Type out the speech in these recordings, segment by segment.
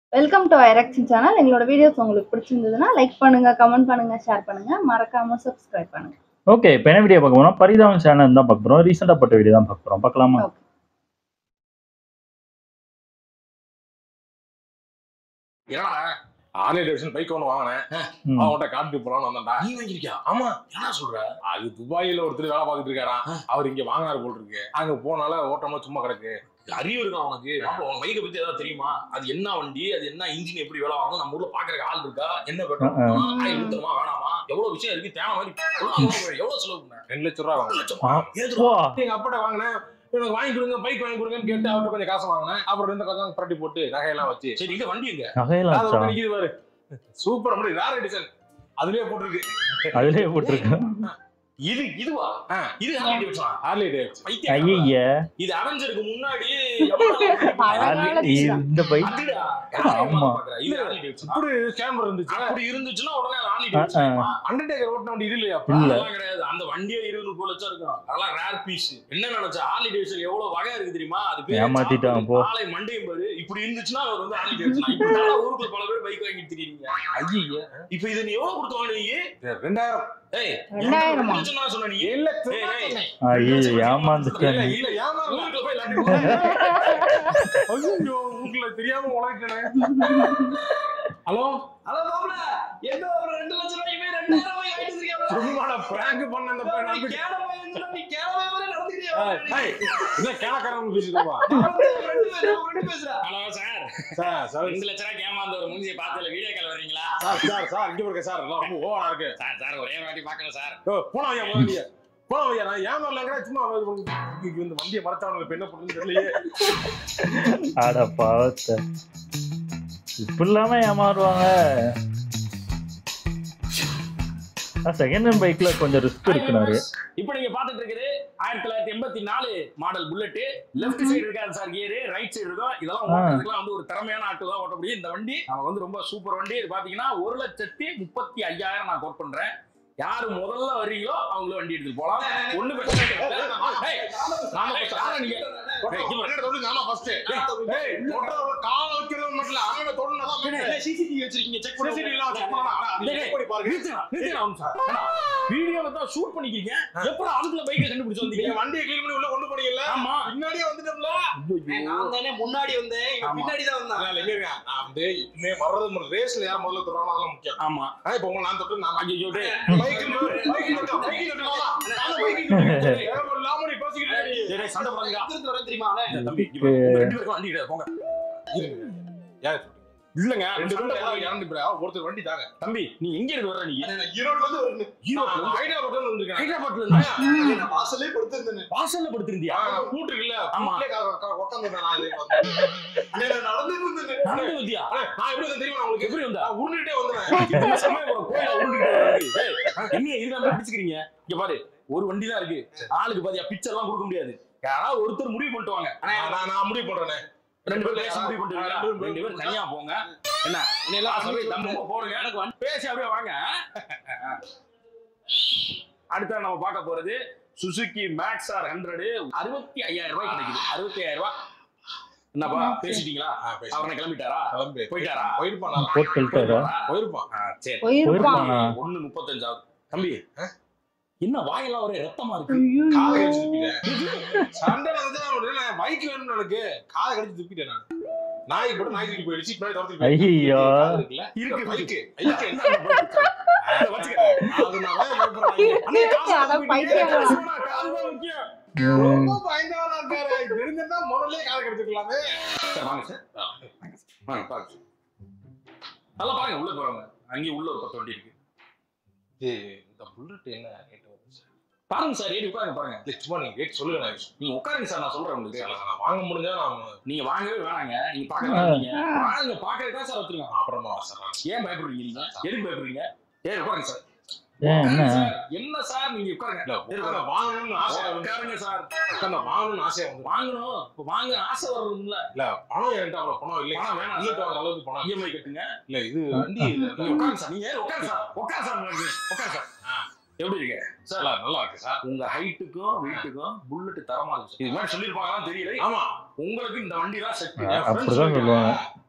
Welcome to ஐரக்ஷன் channel எங்களோட videos உங்களுக்கு பிடிச்சிருந்ததுன்னா லைக் பண்ணுங்க கமெண்ட் பண்ணுங்க ஷேர் பண்ணுங்க மறக்காம சப்ஸ்கிரைப் பண்ணுங்க ஓகே இப்போ என்ன வீடியோ பார்க்க போறோம் பரிதாபம் சேனல் தான் பார்க்க போறோம் ரீசெண்டாக பட்ட வீடியோ தான் பார்க்க போறோம் பார்க்கலாமா Okay. என்னடா ஆர்லே டேவிட்சன் பைக் ஒன்று வாங்கினேன் ம். அவன்கிட்ட காட்டிட்டு போலான்னு வந்தேன்டா நீ வாங்கிருக்கியா ஆமா என்ன சொல்ற அது துபாயில ஒருத்தர் வேலை பார்த்துட்டு இருக்காராம் அவர் இங்க வாங்கினாரு போல் இருக்கு அங்க போனால ஓட்டம்லாம் சும்மா கிடக்கு அறிவு இருக்கா உனக்கு அப்ப உன் பைக்கை பத்தி ஏதாவது தெரியுமா அது என்ன வண்டி அது என்ன இன்ஜின் எப்படி வேலை ஆகும் நம்ம ஊர்ல பாக்குறதுக்கு ஆள் இருக்கா என்ன பெட்ரோல் ஆயில் ஊத்தணுமா வேணாமா எவ்வளவு விஷயம் இருக்கு தேவை மாதிரி எவ்வளவு எவ்வளவு செலவு பண்ண ரெண்டு லட்சம் ரூபா ரெண்டு வாங்கினேன் லட்சமா ஆ. ஏதுடா? வா. எங்க அப்பாட்ட வாங்கினேன் எனக்கு வாங்கி கொடுங்க பைக் வாங்கி கொடுங்கன்னு கேட்டு அவர்கிட்ட கொஞ்சம் காசு வாங்கினேன் அப்புறம் ரெண்டு கொஞ்சம் புரட்டி போட்டு நகையெல்லாம் வச்சு சரி இங்க வண்டி எங்க நகையெல்லாம் அது வச்சா ஒண்ணு நிக்குது பாரு சூப்பர் அப்படி ரேர் எடிஷன் அதுலயே போட்டிருக்கு அதுலயே போட்டிருக்கேன் இது இதுவா ஆ. இது ஹார்லி டேவிட்சனா ஹார்லி டேவிட்சன் பைத்தியம் ஐய இது அவெஞ்சருக்கு முன்னாடி எவ்வளவு அழகான design. இந்த பைக் அதுடா ஆமா. இது ஹார்லி டேவிட்சனா இப்படி கேமரா இருந்துச்சு அப்படி இருந்துச்சுன்னா உடனே ஹார்லி ஆ, டேவிட்சன் ஆ. அண்டர்டேக்கர் ஓட்டின வண்டி இது இல்லையா இல்ல. அதெல்லாம் கிடையாது அந்த வண்டியே இருபது முப்பது லட்சம் இருக்கும் அதெல்லாம் ரேர் பீஸ் என்ன நினைச்சா ஹார்லி டேவிட்சன் எவ்வளவு வகை இருக்கு தெரியுமா அது பேரு ஏமாத்திட்டான் சாப்பிடு. போ. ஆளை மண்டையும் பாரு இப்படி இருந்துச்சுன்னா அவர் வந்து ஹார்லி டேவிட்சன் இப்படி தானே ஊருக்குள்ள பல பேர் பைக் வாங்கிட்டு தெரியுங்க ஐயா இப்போ இதை நீ எவ்வளவு கொடுத்து வாங்குனீங்க ரெண்டாயிரம் ஏய் ரெண்டாயிரமா? ரெண்டு லட்சம் தானே சொன்ன நீ இல்ல ஏய், ஏய். ஐய இல்ல ஏமாந்துட்டேன் இல்ல ஏமாறல ஊருக்குள்ள போய் எல்லாத்தையும் ஐயோ உங்களை தெரியாம உழைக்கிறேன் ஹலோ ஹலோ மாப்ள என்ன ஒரு ரெண்டு லட்சம் ரூபாய்க்கு போய் ரெண்டாயிரம் ரூபாய் வாங்கிட்டு இருக்கீங்க சும்மா நான் prank பண்ண அந்த பையன் நம்பி- நீ கேளவே வரை நடந்துக்கிறியா ஏய், ஏய், என்ன கேனக்காரன் பேசிட்டு வா. ஹலோ சார் சார் சார் ரெண்டு லட்ச ரூபாய்க்கு ஏமாந்த ஒரு மூஞ்சியை பார்த்ததுல வீடியோ கால் வர்றீங்களா சார் சார் சார் இங்க இருக்க சார் எல்லாம் ரொம்ப ஓவரா இருக்கு சார் சார் ஒரே வாட்டி பார்க்கணும் சார் ஓ, போனா ஐயா முதல்ல போனா ஐயா நான் ஏமாறலங்கிற சும்மா இங்க இந்த வண்டியை மறைச்சவனுக்கு இப்ப என்ன பண்ணுன்னு தெரியலையே அட பாவத்தை இப்படி இல்லாம ஏமாறுவாங்க செகண்ட் ஹேண்ட் பைக்ல கொஞ்சம் ரிஸ்க் இருக்குனாரு இப்போ நீங்க பாத்துட்டு இருக்குது ஆயிரத்தி தொள்ளாயிரத்தி எண்பத்தி நாலு மாடல் புல்லட் லெஃப்ட் சைடு இருக்காது சார் கியர் ரைட் சைடு இருக்கும் இதெல்லாம் ஆ. ஓட்டுறதுக்குலாம் வந்து ஒரு திறமையான ஆட்டு தான் ஓட்ட முடியும் இந்த வண்டி நமக்கு வந்து ரொம்ப சூப்பர் வண்டி இது பாத்தீங்கன்னா ஒரு லட்சத்தி முப்பத்தி ஐயாயிரம் நான் கோட் பண்றேன் யாரு முதல்ல வர்றீங்களோ அவங்களும் வண்டி எடுத்துட்டு போலாம் ஒண்ணு பிரச்சனை இல்லை. ஏய், நாம first. ஆனா நீங்க ஏய், இங்க பாரு. நானா ஃபர்ஸ்ட் ஏய் தொடுறவங்க கால வைக்கிறது மட்டும் இல்ல அவன தொடர்ந்து சிசிடிவி வச்சிருக்கீங்க செக் பண்ணி சிசிடிவி எல்லாம் செக் பண்ணலாம் நீங்க check பண்ணி பாருங்க வீடியோல தான் ஷூட் பண்ணிக்கிறீங்க எப்பறம் அதுக்குள்ள பைக்கை கண்டுபிடிச்சு நீங்க வந்தீங்க வண்டியை க்ளீன் பண்ணி உள்ள கொண்டு போனீங்கல்ல ஆமா பின்னாடியே வந்துட்டோம்ல நான் தானே முன்னாடி வந்தேன் இவன் ஆமா. பின்னாடி தான் வந்தான் அதனால எங்க இருங்க நான் வந்து இன்னே வர்றது ரேஸ்ல யார் முதல்ல தொடுறாங்களோ அதெல்லாம் முக்கியம் ஆமா ஆனா இப்போ உங்களை நான் தொட்டு நான் ஐயோ டேய் பைக்கில் பைக்கில் தொட்டு பைக்கில் தொட்டு நானும் பைக்கில் தொட்டு இல்லாம நீ பேசிக்கிட்டு டேய், டேய், சண்டை போடாதீங்க. திருத்து வரேன் தெரியுமா அவன்? ஏய், தம்பி, இங்க பாரு, உங்க ரெண்டு பேருக்கும் வண்டி கிடையாது, போங்க. யார் இல்லங்க, ரெண்டு சண்டை பேரும் போடாதீங்க. யாரும் இறந்து ஒருத்தர் வண்டி தாங்க தம்பி, நீ எங்க இருந்து வர்ற நீ? ஈரோட்ல இருந்து வருது ஈரோட்ல இருந்து? ஹைதராபாத்ல இருந்து வந்திருக்கேன் ஹைதராபாத்ல இருந்தா? நான் வாசல்லே படுத்திருந்தேன் வாசல்ல படுத்திருந்தியா? கூட்டு இல்ல ஆமா. உட்காந்துருந்தேன் நான் இது வந்து. நான் நடந்து இருந்தேன் நடந்து வந்தியா? அண்ணே, நான் எப்படி வந்தேன் தெரியுமா உங்களுக்கு எப்படி வந்தா? நான் உருண்டுட்டே வந்தேன் இந்த சமயபுரம் கோயில்ல உருண்டுகிட்டு வர்றது. ஏய், என்னைய இதுல பிடிச்சுக்கிறீங்க? இங்க பாரு, ஒரு வண்டி தான் இருக்கு ஆளுக்கு பாதியா பிச்சை எல்லாம் கொடுக்க முடியாது யாராவது ஒருத்தர் முடிவு பண்ணிட்டு வாங்க நான் நான் நான் முடிவு பண்றேனே ரெண்டு பேரும் பேசி முடிவு பண்ணிட்டு ரெண்டு பேரும் ரெண்டு பேரும் தனியா போங்க என்ன என்னெல்லாம் ஆசை நம்ம போடுங்க எனக்கு வந்து பேசி அப்படியே வாங்க அடுத்த நம்ம பார்க்க போறது சுசுகி மேக்ஸ் ஆர் ஹண்ட்ரடு அறுபத்தி ஐயாயிரம் ரூபாய் கிடைக்குது அறுபத்தி ஐயாயிரம் ரூபாய் என்னப்பா பேசிட்டீங்களா ஆ, பேசு. அவனை கிளம்பிட்டாரா கிளம்பி போயிட்டாரா போயிருப்பான் நான். போட்டு சொல்லிட்டாரா போயிருப்பான் ஆ, சரி போயிருப்பான் போயிருப்பானா ஒண்ணு முப்பத்தஞ்சாவது தம்பி என்ன வாயெல்லாம் ஒரே ரத்தமா இருக்கு காதை கடிச்சு துப்பிட்டேன் சண்டை நடந்துச்சு நான் உடனே நான் பைக் வேணும்னு எனக்கு காதை கடிச்சு துப்பிட்டேன் நான் நாய் போட்டு நாய் தூக்கி போயிடுச்சு பின்னாடி துரத்திட்டு போயிடுச்சு. ஐயோ காது இருக்குல்ல இருக்கு பைக்கு ஐயா, என்ன அந்த bike இருக்கு? இதை வச்சுக்க. அது நான் வேற பயப்படுறேன் அண்ணே, காசு அட கொடுத்து பைத்தியம். காசு வேணா, காசு தான் முக்கியம். ம். ரொம்ப பயந்தவனா இருக்காரு தெரிஞ்சிருந்தா முதல்ல காதை கடிச்சுக்கலாமே சார், வாங்க சார். வாங்க, பாருங்க சார். நல்லா பாருங்க உள்ள போறவங்க அங்கேயும் உள்ள ஒரு பத்து வண்டி இருக்கு இந்த புல்லட் என்ன ரேட் வருது சார் பாருங்க சார் ஏறி உட்காருங்க பாருங்க இல்ல சும்மா நீங்க ரேட் சொல்லுங்க நான் நீங்க உட்காருங்க சார் நான் சொல்றேன் சரி, உங்களுக்கு நான் வாங்க முடிஞ்சா நான் நீங்க வாங்கவே வேணாங்க நீங்க பாக்கலாம் நீங்க பாருங்க பாக்கறதுக்கு தான் சார் வச்சிருக்கோம் அப்புறமா வரேன் ஏன் பயப்படுறீங்க நீங்க எதுக்கு பயப்படுறீங்க ஏறி உட்காருங்க சார் ஏன் என்ன உட்காருங்க சார். என்ன சார் நீங்க உட்காருங்க இல்ல உட்கார்ந்து வாங்கணும்னு ஆசை வந்து உட்காருங்க சார் உட்கார்ந்து வாங்கணும்னு ஆசையா வந்து வாங்கணும் இப்ப வாங்க ஆசை வரும்ல இல்ல பணம் என்கிட்ட அவ்வளவு பணம் இல்லை பணம் வேணாம் இல்லட்டு வாங்குற அளவுக்கு பணம் இஎம்ஐ கட்டுங்க இல்ல இது வண்டி நீங்க உட்காருங்க சார் நீங்க ஏறி உட்காருங்க சார் உட்காரு சார் உங்களுக்கு. உட்காரு சார் எப்படி இருக்கு சார் நல்லா நல்லா இருக்கு சார் உங்க ஹைட்டுக்கும் வெயிட்டுக்கும் புல்லட் தரமா இருக்கு இது மாதிரி சொல்லிருப்பாங்களான்னு தெரியல ஆமா உங்களுக்கு இந்த வண்டி தான் செட் அப்படிதான் சொல்லுவாங்க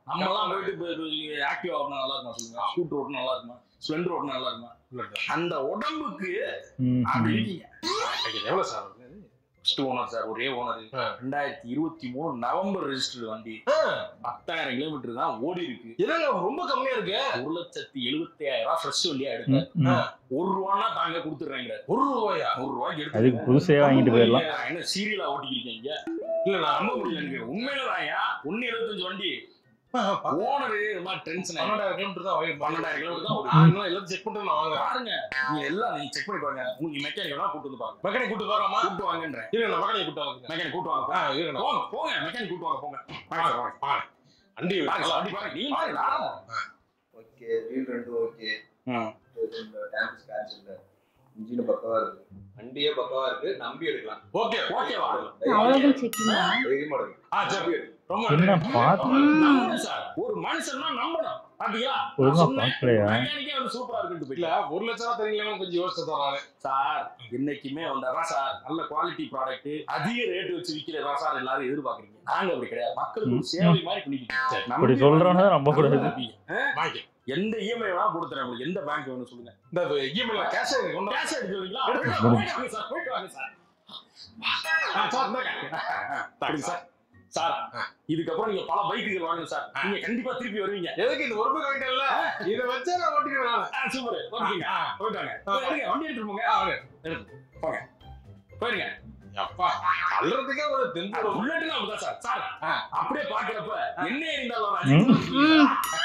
நம்ம எல்லாம் போயிட்டு ஆக்டிவ் ஓட்டினா நல்லா இருக்குமா சொல்லுங்க ஸ்கூட்டர் ஓட்டினா நல்லா இருக்குமா ஸ்ப்ளெண்டர் ஓட்டினா நல்லா இருக்குமா அந்த உடம்புக்கு ம், அப்படி ம். இருக்கீங்க எவ்வளவு சார் ஃபர்ஸ்ட் ஓனர் சார் ஒரே ஓனர் ஆ. ரெண்டாயிரத்தி இருபத்தி மூணு நவம்பர் ரெஜிஸ்டர் வண்டி பத்தாயிரம் கிலோமீட்டர் தான் ஓடி இருக்கு என்னங்க ரொம்ப கம்மியா இருக்கு ஒரு லட்சத்தி எழுபத்தி ஆயிரம் ரூபாய் ஃப்ரெஷ் வண்டியா எடுக்க ம், ம். ஒரு ரூபான்னா தாங்க கொடுத்துட்றாங்க ஒரு ரூபாயா ஒரு ரூபாய்க்கு எடுத்து அதுக்கு புதுசே வாங்கிட்டு போயிடலாம் என்ன சீரியலா ஓட்டிக்கிறீங்க இல்ல நான் நம்ப முடியல எனக்கு உண்மையிலதான்யா ஒன்னு எழுபத்தஞ்சு வண்டி ஓனர் இது மாதிரி டென்ஷன் பன்னெண்டாயிரம் கிலோமீட்டர் தான் வாங்கி பன்னெண்டாயிரம் கிலோமீட்டர் தான் ஓடும். நான் எல்லாம் செக் பண்ணிட்டு நான் வாங்குறேன் பாருங்க நீங்க எல்லாம் நீங்க செக் பண்ணி பாருங்க உங்களுக்கு மெக்கானிக் வேணா கூட்டு வந்து பாருங்க மெக்கானிக் கூட்டு போறாமா கூட்டு வாங்கன்றேன் இல்ல நான் மெக்கானிக் கூட்டு வாங்க மெக்கானிக் கூட்டு வாங்க ஆ இருங்க போங்க போங்க மெக்கானிக் கூட்டு வாங்க போங்க வாங்க சார், வாங்க. ஆ அண்டி பாருங்க சார், அப்படி பாருங்க நீங்க பாருங்க தாராளமா. ஓகே வீல் ரெண்டும் ஓகே ம். டேங்க் ஸ்கிராட்ச் இல்ல இன்ஜின் பக்கவா இருக்கு வண்டியே பக்கவா இருக்கு நம்பி எடுக்கலாம் ஓகே ஓகேவா அவ்வளவு செக்கிங்கா தைரியமா எடுக்கலாம் ஆ சரி ரொம்ப என்ன நன்றி. பார்த்து நம்பணும் சார் ஒரு மனுஷன்னா நம்பணும் பாத்தீங்களா ஒழுங்கா நான் சொன்னேன், பார்க்கலையா? மெக்கானிக்கே வந்து சூப்பரா இருக்குன்னு இல்ல போயிட்டு ஒரு லட்சம் ரூபா தரீங்களா கொஞ்சம் யோசிச்சு தரானே சார் என்னைக்குமே வந்தாதான் சார் நல்ல குவாலிட்டி ப்ராடக்ட் அதிக ரேட் வச்சு விக்கிறதா சார் எல்லாரும் எதிர்பார்க்கறீங்க நாங்க அப்படி கிடையாது மக்களுக்கு ஒரு சேவை மாதிரி பண்ணிக்கிட்டு இப்படி சொல்றவன நம்ப கூடாது வாங்கி எந்த இஎம்ஐ வேணா கொடுத்துறேன் உங்களுக்கு எந்த பேங்க் வேணும் சொல்லுங்க இந்த இஎம்ஐல கேஷ் கொண்டு கேஷ் எடுத்துவீங்களா எடுத்துக்கலாம். போயிட்டு வாங்க சார் போயிட்டு வாங்க சார் ஆ, சார் இந்தாங்க. அப்படி சார் சார் இதுக்கப்புறம் நீங்க பல பைக்குகள் வாங்கணும் சார் நீங்க கண்டிப்பா திருப்பி வருவீங்க எதுக்கு இந்த ஒரு ரூபாய் வாங்கிட்டேன்ல இதை வச்சே நான் ஓட்டிக்கிறேன் நானு. ஆ, சூப்பர் ஓகேங்க ஆ, போயிட்டு வாங்க ஆ. எடுங்க, வண்டி எடுத்துட்டு போங்க ஆ, வாங்க. போயிருங்க அப்பா அல்றதுக்கே ஒரு தென்பு வரும். புல்லட்னா அப்படிதான் சார் சார் ஆ. அப்படியே பாக்குறப்ப என்ன இருந்தாலும் ம். ம்.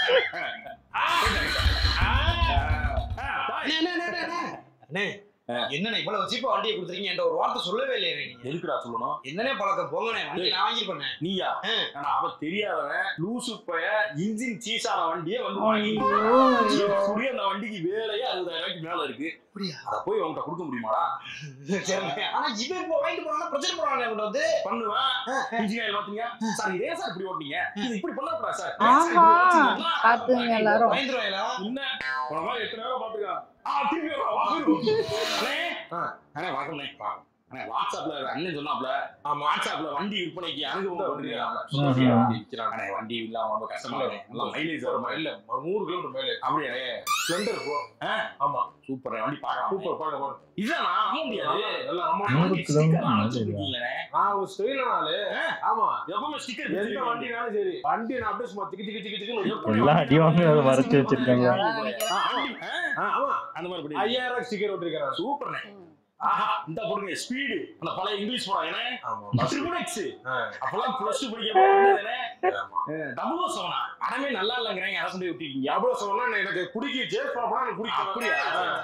அண்ணே, அண்ணே, அண்ணே, அண்ணே. அண்ணே, என்னண்ணே இவ்வளவு சீப்பா வண்டியை கொடுத்துருக்கீங்க என்ற ஒரு வார்த்தை சொல்லவே இல்லையே நீங்க எதுக்குடா சொல்லணும் என்னனே பழக்கம் போங்கண்ணே வண்டி நான் வாங்கிருப்பேன் நீயா ஆ. ஆனா அவ தெரியாதவன் லூசு பைய இன்ஜின் சீஸான வண்டியே வந்து வாங்கி ஐயோ. எப்படியும் அந்த வண்டிக்கு வேலையே அறுபதாயிரம் ரூபாய்க்கு மேல இருக்கு அப்படியா? அத போய் உன்கிட்ட கொடுக்க முடியுமாடா சரிண்ணே. ஆனா இவன் இப்போ வாங்கிட்டு போனா பிரச்சனை பண்ணுவாங்க இவன்ட்ட வந்து பண்ணுவேன் இன்ஜினியர் மாத்தீங்க சார் இதே சார் இப்படி ஓட்டீங்க இது இப்படி பண்ணக்கூடாது சார் ஆஹா பாத்துங்க எல்லாரும் பயந்துருவாங்களா என்ன உன மாதிரி எத்தனை நேரம் பாத்துக்க ஆ திருப்பி வரா வா போயிரு. அண்ணே ஆ. அண்ணே வணக்கம்ண்ணே அண்ணே வாட்ஸ்அப்ல அண்ணன் சொன்னாப்ல ஆமா வாட்ஸ்அப்ல வண்டி விற்பனைக்கு அனுபவம் இந்த போட்டுருக்காங்க ம். சொன்னாப்ல. வண்டி விக்கிறாங்க. அண்ணே வண்டி இல்லாம ரொம்ப கஷ்டமா இருக்கு நல்லா மைலேஜ் வர மாதிரி இல்ல நூறு கிலோமீட்டர் மேலே அப்படியே ஸ்ப்ளெண்டர் ப்ரோ ஆ. ஆமா சூப்பர் வண்டி பார்க்கலாம் சூப்பர் பாருங்க பாருங்க இதானா நம்ப முடியாது எல்லாம் ஆமா நூறு வண்டி கிலோமீட்டர் sticker எல்லாம் மேலே வச்சிருக்கீங்களே. நான் ஒரு ஸ்டைல நாளு ஆமா எப்பவுமே sticker எந்த வச்சிருக்கீங்க. வண்டினாலும் சரி வண்டி நான் அப்படியே சும்மா திக்கி திக்கி திக்கி திக்கி எல்லாம் அடி வாங்கி அதை மறைச்சு வச்சிருக்காங்க அதான் நினைக்கிறேன். ஆ, ஆமா அந்த மாதிரி பண்ணி ஐயாயிரம் ரூபாய் ஸ்டிக்கர் ஒட்டிருக்கிறேன் சூப்பர்ண்ணே ஆஹா இந்த போடுங்க ஸ்பீடு அந்த பழைய இங்கிலீஷ் படம் ஏன்னா ஆமா ட்ரிபிள் எக்ஸ் ஆ. அப்பெல்லாம் பிளஸ் டூ படிக்க போறேன் ஆமா. டபுள் ஓ செவனா அடமே நல்லா இல்லைங்கிறாங்க அதை சொல்லி விட்டுருக்கீங்க அவ்வளவு சொன்னா எனக்கு பிடிக்கி ஜேஸ் பாப்பா எனக்கு பிடிக்கும் அப்படியா?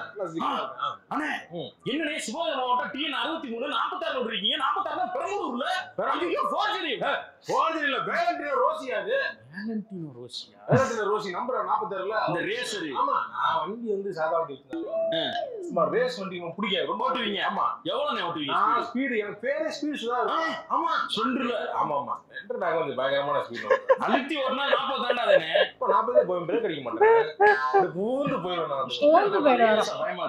ஆ. அண்ணே ம். என்னண்ணே சிவகங்கை மாவட்டம் டிஎன் அறுபத்தி மூணு நாற்பத்தாறு விட்டுருக்கீங்க நாற்பத்தாறு பெரம்பலூர்ல ஐயோ ஃபோர்ஜரி போர்ஜரி இல்ல வேலண்டினா ரோசியா அது வேலண்டினோ ரோசியா வேலண்டினா ரோசி நம்பர் நாற்பத்தாறுல அந்த ரேசர் ஆமா நான் வண்டி வந்து சாதா வண்டி வச்சிருந்தேன் சும்மா ரேஸ் வண்டி எனக்கு பிடிக்காது ரொம்ப ஓட்டுவீங்க ஆமா எவ்வளவு ஓட்டுவீங்க நான் ஸ்பீடு எனக்கு பேரே ஸ்பீடு தான் இருக்கும். ஆமா சொல்றல ஆமா ஆமா ரெண்டு நாங்க வந்து பயங்கரமான ஸ்பீடு அழுத்தி ஓட்டினா நாற்பது தாண்டாதானே இப்போ நாற்பதே போய் பிரேக் அடிக்க மாட்டேன் இந்த பூந்து போயிடுவேன் நான் ஊந்து போயிடுவாரு பயமா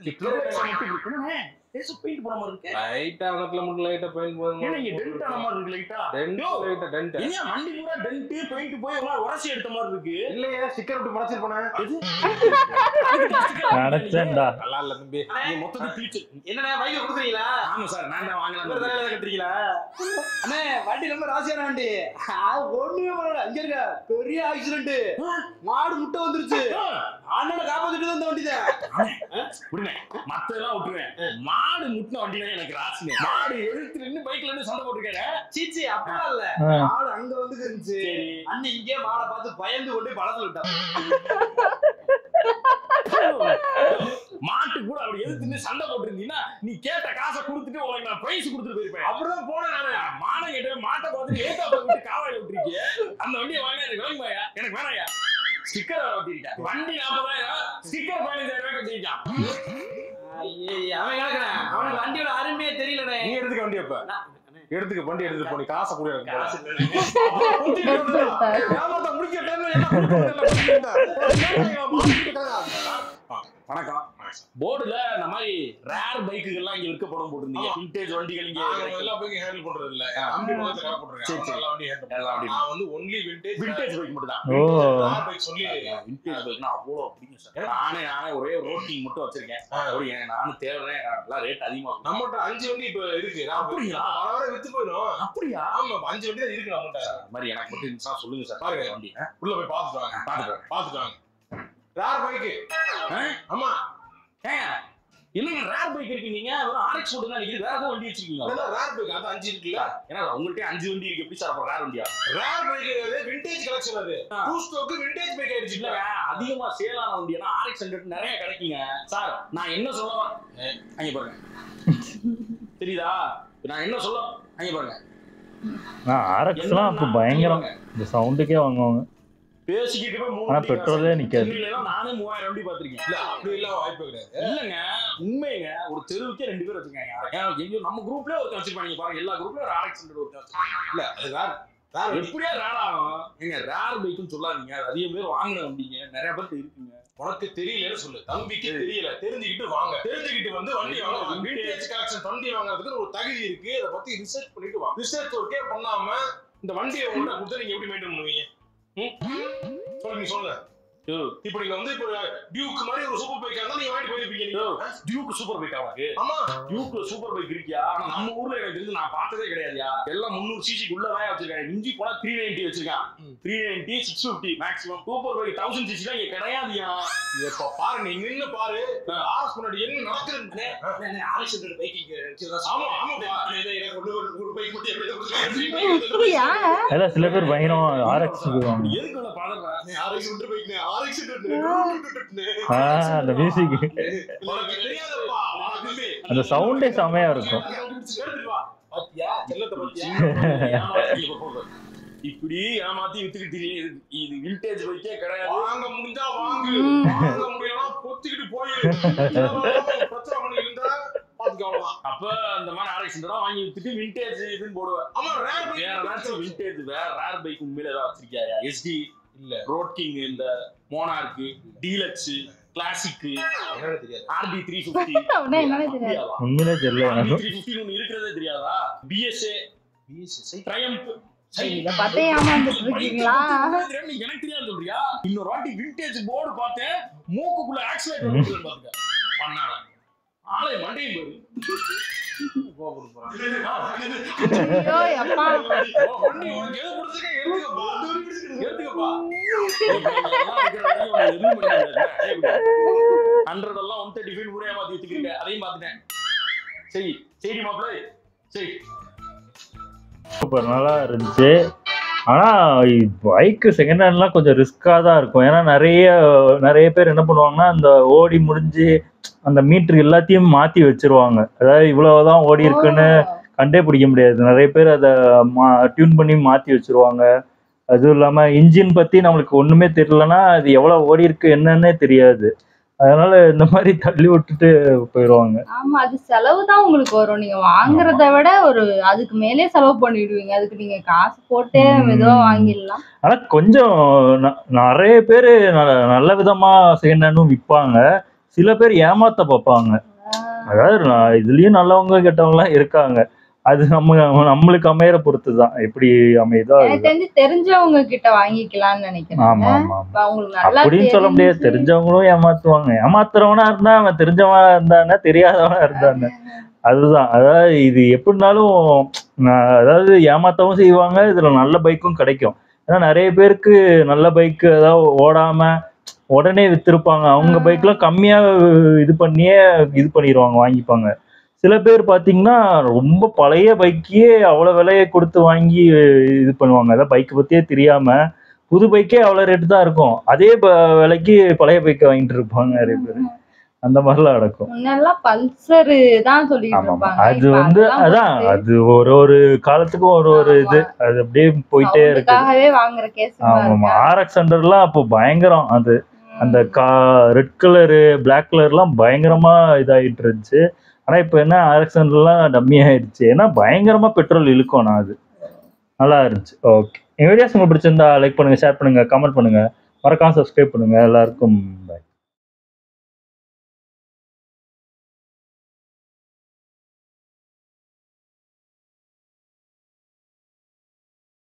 இருக்கு பெயிண்ட் போன மாதிரி இருக்கு லைட்டா அங்கத்துல மட்டும் லைட்டா பெயிண்ட் ஏன்னா இங்க டென்ட் ஆன மாதிரி இருக்கு லைட்டா டென்ட் யோ, லைட்டா டென்ட் என்ன வண்டி பூரா டென்ட் பெயிண்ட் போய் ஒரு மாதிரி உரசி எடுத்த மாதிரி இருக்கு இல்லையே ஸ்டிக்கர் விட்டு மறைச்சிருப்பேன் நினைச்சேன்டா நல்லா இல்ல தம்பி நீ மொத்தத்தை கிழிச்சு என்னண்ணே பைக்கை கொடுக்குறீங்களா ஆமா சார் நான் தான் நம்பர் வாங்கலாம் தலையில கட்டுறீங்களா அண்ணே வண்டி ரொம்ப ராசியான வண்டி அது ஒண்ணுமே பண்ணல இங்க இருக்க பெரிய ஆக்சிடென்ட் மாடு முட்டை வந்துருச்சு அண்ணனை காப்பாத்திட்டு தான் இந்த வண்டி தான் விடுங்க மத்ததெல்லாம் விட்டுருவேன் மாடு முட்டின வண்டினா எனக்கு ராசிங்க மாடு எழுத்து நின்று பைக்ல இருந்து சண்டை போட்டுருக்காரு சீச்சி அப்படிலாம் இல்ல ஆ. மாடு அங்க வந்து இருந்துச்சு சரி அண்ணன் இங்கே மாடை பார்த்து பயந்து கொண்டு போய் பழத்துல விட்டான் மாட்டு கூட அப்படி எதிர்த்து நின்னு சண்டை போட்டுருந்தீங்கன்னா நீ கேட்ட காசை கொடுத்துட்டு உனக்கு நான் பிரைஸ் கொடுத்துட்டு போயிருப்பேன் அப்படிதான் போனேன் நானு மானம் கேட்டு மாட்டை பார்த்து ஏத்தா விட்டு காவாய் விட்டுருக்கீங்க அந்த வண்டியை வாங்க எனக்கு வேணுமாயா எனக்கு வேணாயா ஸ்டிக்கர் ஒட்டிருக்கேன் வண்டி நாற்பதாயிரம் ஸ்டிக்கர் பதினஞ்சாயிரம் ரூபாய் கட்டிருக்கான் ஐயே, அவன் கிடக்குறேன் அவனுக்கு வண்டியோட அருமையே தெரியலண்ணே நீ எடுத்துக்க வண்டி அப்ப நான்- எடுத்துக்க வண்டி எடுத்துட்டு போனி காசை கூட எனக்கு போடா. காசு இல்லைண்ணே. எடுத்து விட்டாரு. ஏமாத்த முடிக்க டைம்ல என்ன கொடுக்கறது இல்ல, கொடுக்கறது இல்ல. ஏன் இவன் மாட்டிக்கிட்டு இருக்காங்க? வணக்கம் போர்டுல இந்த மாதிரி ரேர் பைக்குகள்லாம் இங்க விற்கப்படும் போட்டிருந்தீங்க ஆமா. விண்டேஜ் வண்டிகள் இங்க நாங்க கிடைக்கும். எல்லா பைக்கும் ஹேண்டில் பண்றது இல்ல ஆ. நம்பி பக்கத்துல கடை சரி, போட்டுருக்கேன் சரி. எல்லா வண்டியும் ஹேண்டில் எல்லாம் பண்றேன் அப்படி. நான் வந்து ஒன்லி விண்டேஜ் விண்டேஜ் பைக் மட்டும் தான் ஓ பைக் சொல்லி விண்டேஜ் பைக்னா அவ்வளோ பிடிக்கும் சார் நானே நானே ஒரே ரோட்டிங் மட்டும் வச்சிருக்கேன் அப்படி ஏன் நானும் தேடுறேன் எல்லாம் ரேட் அதிகமா இருக்கும். நம்மகிட்ட அஞ்சு வண்டி இப்ப இருக்கு நான் அப்படியா? வர வர வித்து போயிடும் அப்படியா ஆமா இப்ப அஞ்சு வண்டி தான் இருக்கு நம்மகிட்ட அது மாதிரி எனக்கு மட்டும் இருந்துச்சா சொல்லுங்க சார் பாருங்க. வண்டி உள்ள போய் பாத்துட்டு வாங்க பாத்துட்டு பாத்துட்டு வாங்க ரேர் பைக்கு ஆ? ஆமா ஏங்க இல்லைங்க ரேர் பைக் இருக்கு நீங்க வெறும் ஆர்எக்ஸ் மட்டும் தான் நிக்குது வேற ஏதாவது வண்டி வச்சிருக்கீங்களா அதெல்லாம் ரேர் பைக் அது அஞ்சு இருக்குல்ல ஏன்னா உங்கள்கிட்ட அஞ்சு வண்டி இருக்கு எப்படி சார் அப்புறம் ரேர் வண்டியா ரேர் பைக் அது விண்டேஜ் கலெக்ஷன் அது ஆ. டூ ஸ்டோக் விண்டேஜ் பைக் ஆயிடுச்சு இல்லங்க அதிகமா சேல் ஆன வண்டினா ஆர்எக்ஸ் ஹண்ட்ரட் நிறைய கிடைக்குங்க சார் நான் என்ன சொல்ல வரேன் அங்க பாருங்க தெரியுதா நான் என்ன சொல்ல அங்க பாருங்க ஆர்எக்ஸ்லாம் அப்போ பயங்கரம் இந்த சவுண்டுக்கே வாங்குவாங்க பேசிக்கிட்டு போய் மூணு ஆனா வண்டி பெட்ரோலே காசு. நிக்காது. சென்னையிலலாம் நானே மூவாயிரம் வண்டி பாத்திருக்கேன் இல்ல அப்படி எல்லாம் வாய்ப்பு கிடையாது இல்லங்க உண்மைங்க ஒரு தெருவுக்கே ரெண்டு பேர் வச்சிருக்காங்க ஏன் எங்கேயோ நம்ம குரூப்லயே ஒருத்தன் வச்சிருப்பாங்க பாருங்க எல்லா குரூப்லயும் ஒரு ஆர்எக்ஸ் ஹண்ட்ரட் ஒருத்தன் வச்சிருக்காங்க இல்ல அது ரேர் ரேர் வண்டி எப்படியா ரேர் ஆகும் எங்க ரேர் பைக்குன்னு சொல்லாதீங்க அது அதிக பேர் வாங்கின வண்டிங்க நிறைய பேருக்கு இருக்குங்க உனக்கு தெரியலன்னு சொல்லு தம்பிக்கு தெரியல தெரிஞ்சுக்கிட்டு வாங்க தெரிஞ்சுக்கிட்டு வந்து வண்டி வாங்க விண்டேஜ் கலெக்ஷன் வண்டி வாங்குறதுக்கு ஒரு தகுதி இருக்கு அதை பத்தி ரிசர்ச் பண்ணிட்டு வா ரிசர்ச் ஒர்க்கே பண்ணாம இந்த வண்டியை உங்கள்கிட்ட கொடுத்து நீங்க எப்படி மெயின்டைன் பண்ணுவீங்க ம்? சொல்லு நீ சொல்லுங்க யோ, இப்போ நீங்க வந்து இப்போ டியூக் மாதிரி ஒரு சூப்பர் பைக் இருந்தா நீங்க வாங்கிட்டு போயிருப்பீங்க நீங்க யோ, டியூக் சூப்பர் பைக் அவனுக்கு ஆமா டியூக்ல சூப்பர் பைக் இருக்கியா ஆனா நம்ம ஊர்ல எனக்கு தெரிஞ்சு நான் பார்த்ததே கிடையாதுயா எல்லாம் முந்நூறு சிசிக்கு உள்ளதான் வச்சிருக்காங்க இஞ்சி போனா த்ரீ நைன்டி வச்சிருக்கான் ம். Three ninety six fifty maximum super bike thousand CC தான் இங்க கிடையாதுயா இப்ப பாரு நீ நின்னு பாரு ஆர்எஸ் முன்னாடி என்ன நடக்குதுன்னு ஆமா ஆமாப்பா எனக்கு ஒண்ணு ஒரு- ஒரு பைக் மட்டும் எப்படி அப்படியா அதான் சில பேர் பயங்கரம் ஆர்எக்ஸ் போடுவாங்க எதுக்கு இவ்வளவு பதற ஆர்எக்ஸ் ஒன்று பைக் ஆர்எக்ஸ் ஆ அந்த மியூசிக் உனக்கு தெரியாதப்பா உனக்கு அந்த சவுண்டே செமையா இருக்கும் எடுத்துட்டு வா பாத்தியா செல்லத்தை பாத்தியா ஏமாத்தி இப்ப போகுது. இப்படி ஏமாத்தி வித்துக்கிட்டு இது இது வில்டேஜ் பைக்கே கிடையாது வாங்க முடிஞ்சா வாங்கு ம். வாங்க முடியலனா பொத்திக்கிட்டு போயிரு பிரச்சனை பண்ணி இருந்தா பாத்துக்க அவ்வளவுதான் அப்ப அந்த மாதிரி ஆர்எக்ஸ் தான் வாங்கி வித்துட்டு வில்டேஜ் இதுன்னு போடுவேன் ஆமா ரேர் வேற ஏதாச்சும் வில்டேஜ் வேற ரேர் பைக் உண்மையில ஏதாவது வச்சிருக்கியா எஸ்டி இல்ல ரோட் கிங் இந்த மோனார்க்கு டீலக்ஸ் கிளாசிக் என்னன்னு தெரியாது ஆர்டி த்ரீ ஃபிஃப்டி அப்படின்னா என்னன்னே தெரியாது. உண்மையிலே தெரியல எனக்கு த்ரீ ஃபிஃப்டி ஒன்று இருக்கிறதே தெரியாதா பிஎஸ்ஏ ட்ரையம்ப் இத பார்த்தே ஏமாந்துட்டு இருக்கீங்களா எனக்கு தெரியாது சொல்றியா இன்னொரு வாட்டி விண்டேஜ் போர்டு பார்த்தேன் மூக்குக்குள்ள ஆக்சிலேட்டர் பாத்துக்க பண்ணால ஆளை மண்டையும் ஐயோ அப்பா ஓ, வண்டி உனக்கு எது பிடிச்சிருக்கோ எடுத்துக்கப்பா. எடுத்துக்கப்பா. ஹண்ட்ரட் எல்லாம் ஒன் தேர்ட்டி ஃபைவ் ஊரே மாத்தி வச்சுக்கிறீங்க அதையும் பார்த்துட்டேன் சரி சரி மாப்பிள்ள சரி சூப்பர் நல்லா இருந்துச்சு ஆனா பைக்கு செகண்ட் ஹேண்ட்லாம் கொஞ்சம் ரிஸ்காக தான் இருக்கும் ஏன்னா நிறைய நிறைய பேர் என்ன பண்ணுவாங்கன்னா அந்த ஓடி முடிஞ்சு அந்த மீட்ரு எல்லாத்தையும் மாத்தி வச்சிருவாங்க அதாவது இவ்வளவுதான் ஓடி இருக்குன்னு கண்டே பிடிக்க முடியாது நிறைய பேர் அதை மா டியூன் பண்ணி மாற்றி வச்சிருவாங்க அதுவும் இல்லாமல் இன்ஜின் பற்றி நம்மளுக்கு ஒன்றுமே தெரியலனா அது எவ்வளோ ஓடி இருக்கு என்னன்னே தெரியாது அதனால இந்த மாதிரி தள்ளி விட்டுட்டு போயிடுவாங்க ஆமா அது செலவு தான் உங்களுக்கு வரும் நீங்க வாங்குறத விட ஒரு அதுக்கு மேலே செலவு பண்ணிடுவீங்க அதுக்கு நீங்க காசு போட்டே ம். மெதுவா வாங்கிடலாம் ஆனால் கொஞ்சம் ந- நிறைய பேர் நல்ல விதமாக செகண்ட் ஹேண்டும் விற்பாங்க சில பேர் ஏமாத்த பார்ப்பாங்க அதாவது நான் இதுலயும் நல்லவங்க கெட்டவங்கலாம் இருக்காங்க அது நம்ம நம்மளுக்கு அமையற பொறுத்து தான் எப்படி அமையுதோ எனக்கு அதுதான் தெரிஞ்சு தெரிஞ்சவங்க கிட்ட வாங்கிக்கலாம்னு நினைக்கிறேன் ஆமா ஆமா இப்ப அவங்களுக்கு நல்லா அப்படின்னு சொல்ல முடியாது தெரிஞ்சு- தெரிஞ்சவங்களும் ஏமாத்துவாங்க ஏமாத்துறவனா இருந்தா அவன் தெரிஞ்சவனா இருந்தானே தெரியாதவனா இருந்தானே அதுதான் அதாவது இது எப்படினாலும் நான் அதாவது ஏமாத்தவும் செய்வாங்க இதுல நல்ல பைக்கும் கிடைக்கும் ஏன்னா நிறைய பேருக்கு நல்ல பைக் அதாவது ஓடாம உடனே வித்திருப்பாங்க அவங்க ஆ. பைக்லாம் கம்மியா இது பண்ணியே இது பண்ணிடுவாங்க வாங்கிப்பாங்க சில பேர் பாத்தீங்கன்னா ரொம்ப பழைய பைக்கையே அவ்வளவு விலையை கொடுத்து வாங்கி இது பண்ணுவாங்க அதான் பைக் பத்தியே தெரியாம புது பைக்கே அவ்வளவு ரேட்டு தான் இருக்கும் அதே ப- விலைக்கு பழைய பைக்கை வாங்கிட்டு இருப்பாங்க நிறைய பேர் அந்த மாதிரிலாம் நடக்கும் முன்னெல்லாம் பல்சரு தான் சொல்லிட்டு ஆமா ஆமா இருப்பாங்க அது இப்ப வந்து அதெல்லாம் அதான் வந்து அது ஒரு ஒரு காலத்துக்கும் ஒரு ஒரு இது அது அப்படியே போயிட்டே இருக்கு அவங்களுக்காகவே வாங்குற கேஸ் ஆமா ஆர்எக்ஸ் ஹண்ட்ரட்லாம் அப்போ பயங்கரம் அது அந்த கா ரெட் கலரு பிளாக் கலர்லாம் பயங்கரமா இதாயிட்டு இருந்துச்சு ஆனா இப்போ என்ன ஆர்எக்ஸ் ஹண்ட்ரட்லாம் டம்மி ஆயிடுச்சு ஏன்னா பயங்கரமா பெட்ரோல் இழுக்கும் நான் அது நல்லா இருந்துச்சு ஓகே எங்க வீடியோஸ் உங்களுக்கு பிடிச்சிருந்தா லைக் பண்ணுங்க ஷேர் பண்ணுங்க கமெண்ட் பண்ணுங்க மறக்காம சப்ஸ்கிரைப் பண்ணுங்க எல்லாருக்கும்